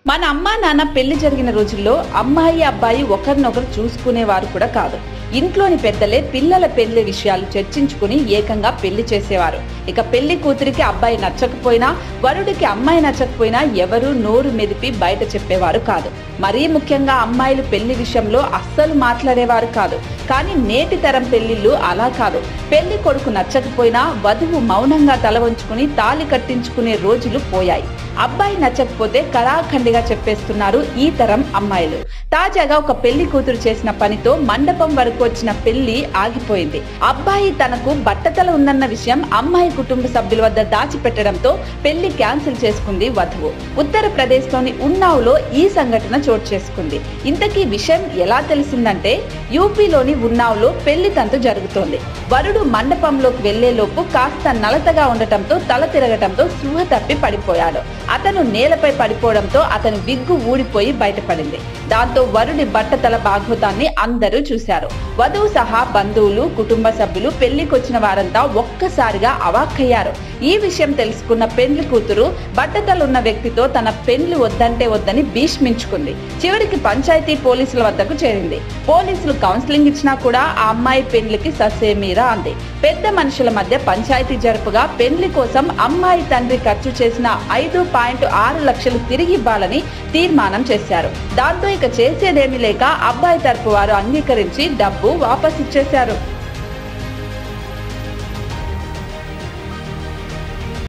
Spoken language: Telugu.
మన అమ్మా నాన్న పెళ్లి జరిగిన రోజుల్లో అమ్మాయి అబ్బాయి ఒకరినొకరు చూసుకునేవారు కూడా కాదు ఇంట్లోని పెద్దలే పిల్లల పెళ్లి విషయాలు చర్చించుకుని ఏకంగా పెళ్లి చేసేవారు ఇక పెళ్లి కూతురికి అబ్బాయి నచ్చకపోయినా వరుడికి అమ్మాయి నచ్చకపోయినా ఎవరూ నోరు మెదిపి బయట చెప్పేవారు కాదు మరీ ముఖ్యంగా అమ్మాయిలు పెళ్లి విషయంలో అస్సలు మాట్లాడేవారు కాదు కానీ నేటి తరం పెళ్లిళ్ళు అలా కాదు పెళ్లి కొడుకు నచ్చకపోయినా వధువు మౌనంగా తల వంచుకుని తాలి కట్టించుకునే రోజులు పోయాయి అబ్బాయి నచ్చకపోతే కళాఖండిగా చెప్పేస్తున్నారు ఈ తరం అమ్మాయిలు తాజాగా ఒక పెళ్లి కూతురు చేసిన పనితో మండపం వరకు వచ్చిన పెళ్లి ఆగిపోయింది అబ్బాయి తనకు బట్టతల ఉందన్న విషయం అమ్మాయి కుటుంబ సభ్యుల వద్ద దాచిపెట్టడంతో పెళ్లి క్యాన్సిల్ చేసుకుంది వధువు ఉత్తరప్రదేశ్ లోని ఉన్నావ్లో ఈ సంఘటన చోటు చేసుకుంది ఇంతకీ విషయం ఎలా తెలిసిందంటే యూపీలోని ఉన్నావ్లో పెళ్లి తంతు జరుగుతోంది వరుడు మండపంలోకి వెళ్లేలోపు కాస్త నలతగా ఉండటంతో తల తిరగటంతో స్పృహ తప్పి పడిపోయాడు అతను నేలపై పడిపోవడంతో అతని విగ్గు ఊడిపోయి బయటపడింది దాంతో వరుడి బట్టతల భాగవతాన్ని అందరూ చూశారు వధువు సహా బంధువులు కుటుంబ సభ్యులు పెళ్లికొచ్చిన వారంతా ఒక్కసారిగా అవాక్కయ్యారు ఈ విషయం తెలుసుకున్న పెండ్లి కూతురు బట్టతలున్న వ్యక్తితో తన పెండ్లి వద్దంటే వద్దని భీష్మించుకుంది చివరికి పంచాయతీ పోలీసుల వద్దకు చేరింది పోలీసులు కౌన్సిలింగ్ ఇచ్చినా కూడా ఆ అమ్మాయి పెండ్లికి ససేమీరా అంది పెద్ద మనుషుల మధ్య పంచాయతీ జరుపుగా పెండ్లి కోసం అమ్మాయి తండ్రి ఖర్చు చేసిన ఐదు పాయింట్ ఆరు లక్షలు తిరిగి ఇవ్వాలని తీర్మానం చేశారు దాంతో ఇక చేసేదేమీ లేక అబ్బాయి తరపు వారు అంగీకరించి డబ్బు వాపస్ ఇచ్చేశారు